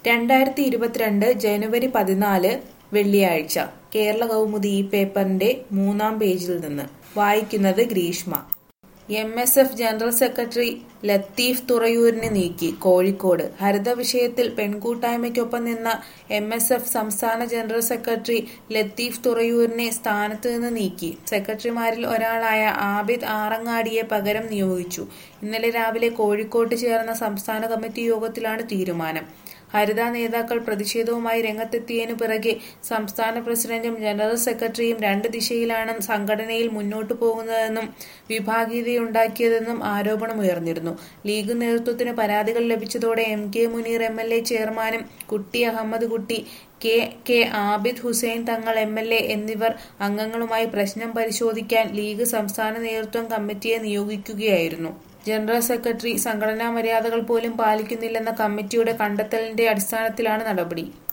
രണ്ടായിരത്തി ഇരുപത്തിരണ്ട് ജനുവരി പതിനാല് വെള്ളിയാഴ്ച കേരള കൗമുദി ഈ പേപ്പറിന്റെ മൂന്നാം പേജിൽ നിന്ന് വായിക്കുന്നത് Greeshma M S F general secretary Latheef തുറയൂരിനെ നീക്കി കോഴിക്കോട് ഹരിത വിഷയത്തിൽ പെൺകൂട്ടായ്മയ്ക്കൊപ്പം നിന്ന എം എസ് എഫ് സംസ്ഥാന ജനറൽ സെക്രട്ടറി ലത്തീഫ് തുറയൂരിനെ സ്ഥാനത്ത് നിന്ന് നീക്കി സെക്രട്ടറിമാരിൽ ഒരാളായ ആബിദ് ആറങ്ങാടിയെ പകരം നിയോഗിച്ചു ഇന്നലെ രാവിലെ കോഴിക്കോട്ട് ചേർന്ന സംസ്ഥാന കമ്മിറ്റി യോഗത്തിലാണ് തീരുമാനം ഹരിത നേതാക്കൾ പ്രതിഷേധവുമായി രംഗത്തെത്തിയതിനു പിറകെ സംസ്ഥാന പ്രസിഡന്റും ജനറൽ സെക്രട്ടറിയും രണ്ട് ദിശയിലാണ് സംഘടനയിൽ മുന്നോട്ടു പോകുന്നതെന്നും വിഭാഗീയതയുണ്ടാക്കിയതെന്നും ആരോപണമുയർന്നിരുന്നു ലീഗ് നേതൃത്വത്തിന് പരാതികൾ ലഭിച്ചതോടെ M K Muneer M L A ചെയർമാനും കുട്ടി അഹമ്മദ് കുട്ടി കെ കെ ആബിദ് ഹുസൈൻ തങ്ങൾ എം എൽ എ എന്നിവർ അംഗങ്ങളുമായി പ്രശ്നം പരിശോധിക്കാൻ ലീഗ് സംസ്ഥാന നേതൃത്വം കമ്മിറ്റിയെ നിയോഗിക്കുകയായിരുന്നു ജനറൽ സെക്രട്ടറി സംഘടനാ മര്യാദകൾ പോലും പാലിക്കുന്നില്ലെന്ന കമ്മിറ്റിയുടെ കണ്ടെത്തലിന്റെ അടിസ്ഥാനത്തിലാണ് നടപടി